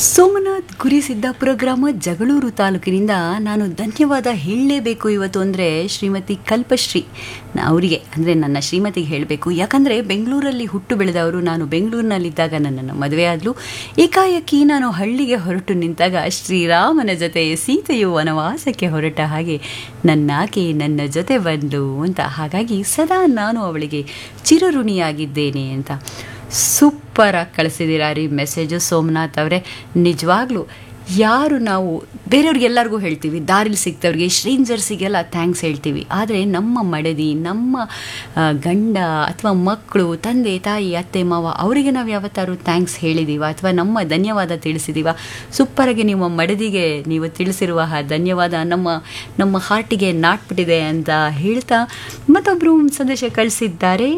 ಸೋಮನಾಥ್ ಗುರಿ ಸಿದ್ದಾಪುರ ಗ್ರಾಮ ಜಗಳೂರು ತಾಲೂಕಿನಿಂದ ನಾನು ಧನ್ಯವಾದ ಹೇಳಲೇಬೇಕು ಇವತ್ತು ಅಂದರೆ ಶ್ರೀಮತಿ ಕಲ್ಪಶ್ರೀ ನ- ಅವರಿಗೆ ಅಂದರೆ ನನ್ನ ಶ್ರೀಮತಿಗೆ ಹೇಳಬೇಕು ಯಾಕಂದರೆ ಬೆಂಗಳೂರಲ್ಲಿ ಹುಟ್ಟು ಬೆಳೆದವರು ನಾನು ಬೆಂಗಳೂರಿನಲ್ಲಿದ್ದಾಗ ನನ್ನನ್ನು ಮದುವೆ ಆದಲು ಏಕಾಏಕಿ ನಾನು ಹಳ್ಳಿಗೆ ಹೊರಟು ನಿಂತಾಗ ಶ್ರೀರಾಮನ ಜೊತೆ ಸೀತೆಯು ವನವಾಸಕ್ಕೆ ಹೊರಟ ಹಾಗೆ ನನ್ನಾಕೆ ನನ್ನ ಜೊತೆ ಬಂದು ಅಂತ ಹಾಗಾಗಿ ಸದಾ ನಾನು ಅವಳಿಗೆ ಚಿರಋಣಿಯಾಗಿದ್ದೇನೆ ಅಂತ ಸೂಪರ್ ಆಗಿ ಕಳಿಸಿದ್ದೀರಾ ರೀ ಮೆಸೇಜು ಸೋಮನಾಥ್ ಅವರೇ ನಿಜವಾಗ್ಲೂ ಯಾರು ನಾವು ಬೇರೆಯವ್ರಿಗೆಲ್ಲರಿಗೂ ಹೇಳ್ತೀವಿ ದಾರಿಲಿ ಸಿಗ್ತವ್ರಿಗೆ ಸ್ಟ್ರೇಂಜರ್ಸಿಗೆಲ್ಲ ಥ್ಯಾಂಕ್ಸ್ ಹೇಳ್ತೀವಿ ಆದರೆ ನಮ್ಮ ಮಡದಿ ನಮ್ಮ ಆ, ಗಂಡ ಅಥವಾ ಮಕ್ಕಳು ತಂದೆ ತಾಯಿ ಅತ್ತೆ ಮಾವ ಅವರಿಗೆ ನಾವು ಯಾವತ್ತಾರು ಥ್ಯಾಂಕ್ಸ್ ಹೇಳಿದ್ದೀವ ಅಥವಾ ನಮ್ಮ ಧನ್ಯವಾದ ತಿಳಿಸಿದ್ದೀವ ಸೂಪರಾಗಿ ನಿಮ್ಮ ಮಡದಿಗೆ ನೀವು ತಿಳಿಸಿರುವ ಆ ಧನ್ಯವಾದ ನಮ್ಮ ನಮ್ಮ ಹಾರ್ಟಿಗೆ ನಾಟ್ಬಿಟ್ಟಿದೆ ಅಂತ ಹೇಳ್ತಾ ಮತ್ತೊಬ್ಬರು ಸಂದೇಶ ಕಳಿಸಿದ್ದಾರೆ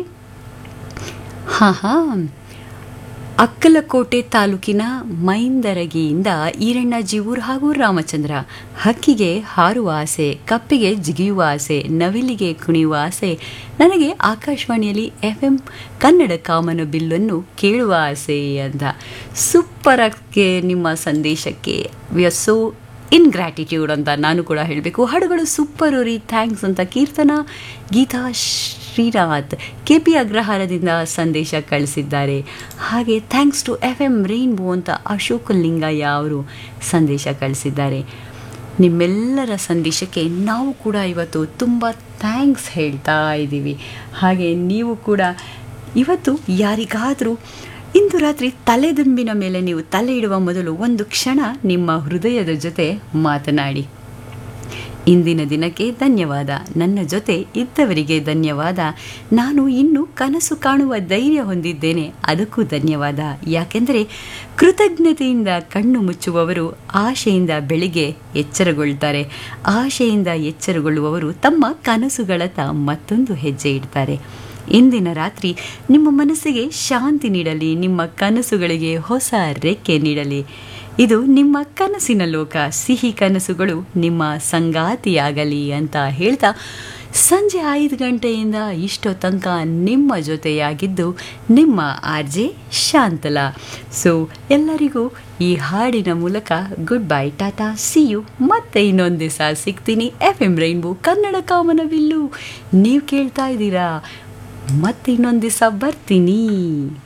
ಹಾಂ ಹಾಂ ಅಕ್ಕಲಕೋಟೆ ತಾಲೂಕಿನ ಮೈಂದರಗಿಯಿಂದ ಈರಣ್ಣ ಜೀವೂರ್ ಹಾಗೂ ರಾಮಚಂದ್ರ ಹಕ್ಕಿಗೆ ಹಾರುವ ಆಸೆ ಕಪ್ಪಿಗೆ ಜಿಗಿಯುವ ಆಸೆ ನವಿಲಿಗೆ ಕುಣಿಯುವ ಆಸೆ ನನಗೆ ಆಕಾಶವಾಣಿಯಲ್ಲಿ ಎಫ್ ಎಂ ಕನ್ನಡ ಕಾಮನ ಬಿಲ್ಲನ್ನು ಕೇಳುವ ಆಸೆ ಅಂತ ಸೂಪರ್ ಆಗಿ ನಿಮ್ಮ ಸಂದೇಶಕ್ಕೆ we are so in gratitude ಅಂತ ನಾನು ಕೂಡ ಹೇಳಬೇಕು ಹಾಡುಗಳು ಸೂಪರ್ ರೀ ಥ್ಯಾಂಕ್ಸ್ ಅಂತ ಕೀರ್ತನ ಗೀತಾ ಶ್ರೀನಾಥ್ ಕೆ ಪಿ ಅಗ್ರಹಾರದಿಂದ ಸಂದೇಶ ಕಳಿಸಿದ್ದಾರೆ ಹಾಗೆ thanks to F M Rainbow ಅಂತ ಅಶೋಕ್ ಲಿಂಗಯ್ಯ ಅವರು ಸಂದೇಶ ಕಳಿಸಿದ್ದಾರೆ ನಿಮ್ಮೆಲ್ಲರ ಸಂದೇಶಕ್ಕೆ ನಾವು ಕೂಡ ಇವತ್ತು ತುಂಬ ಥ್ಯಾಂಕ್ಸ್ ಹೇಳ್ತಾ ಇದ್ದೀವಿ ಹಾಗೆ ನೀವು ಕೂಡ ಇವತ್ತು ಯಾರಿಗಾದರೂ ಇಂದು ರಾತ್ರಿ ತಲೆದುಂಬಿನ ಮೇಲೆ ನೀವು ತಲೆ ಇಡುವ ಮೊದಲು ಒಂದು ಕ್ಷಣ ನಿಮ್ಮ ಹೃದಯದ ಜೊತೆ ಮಾತನಾಡಿ ಇಂದಿನ ದಿನಕ್ಕೆ ಧನ್ಯವಾದ ನನ್ನ ಜೊತೆ ಇದ್ದವರಿಗೆ ಧನ್ಯವಾದ ನಾನು ಇನ್ನೂ ಕನಸು ಕಾಣುವ ಧೈರ್ಯ ಹೊಂದಿದ್ದೇನೆ ಅದಕ್ಕೂ ಧನ್ಯವಾದ ಯಾಕೆಂದರೆ ಕೃತಜ್ಞತೆಯಿಂದ ಕಣ್ಣು ಮುಚ್ಚುವವರು ಆಶೆಯಿಂದ ಬೆಳಿಗ್ಗೆ ಎಚ್ಚರಗೊಳ್ತಾರೆ ಆಶೆಯಿಂದ ಎಚ್ಚರಗೊಳ್ಳುವವರು ತಮ್ಮ ಕನಸುಗಳತ್ತ ಮತ್ತೊಂದು ಹೆಜ್ಜೆ ಇಡ್ತಾರೆ ಇಂದಿನ ರಾತ್ರಿ ನಿಮ್ಮ ಮನಸ್ಸಿಗೆ ಶಾಂತಿ ನೀಡಲಿ ನಿಮ್ಮ ಕನಸುಗಳಿಗೆ ಹೊಸ ರೆಕ್ಕೆ ನೀಡಲಿ ಇದು ನಿಮ್ಮ ಕನಸಿನ ಲೋಕ ಸಿಹಿ ಕನಸುಗಳು ನಿಮ್ಮ ಸಂಗಾತಿಯಾಗಲಿ ಅಂತ ಹೇಳ್ತಾ ಸಂಜೆ ಐದು ಗಂಟೆಯಿಂದ ಇಷ್ಟೋ ತನಕ ನಿಮ್ಮ ಜೊತೆಯಾಗಿದ್ದು ನಿಮ್ಮ ಆರ್ ಜೆ ಶಾಂತಲಾ ಸೊ ಎಲ್ಲರಿಗೂ ಈ ಹಾಡಿನ ಮೂಲಕ good bye tata see you ಮತ್ತೆ ಇನ್ನೊಂದು ದಿವಸ ಸಿಗ್ತೀನಿ ಎಫ್ ಎಂ ರೈನ್ಬೋ ಕನ್ನಡ ಕಾಮನವಿಲ್ಲು ನೀವು ಕೇಳ್ತಾ ಇದ್ದೀರಾ ಮತ್ತೆ ಇನ್ನೊಂದು ದಿವಸ ಬರ್ತೀನಿ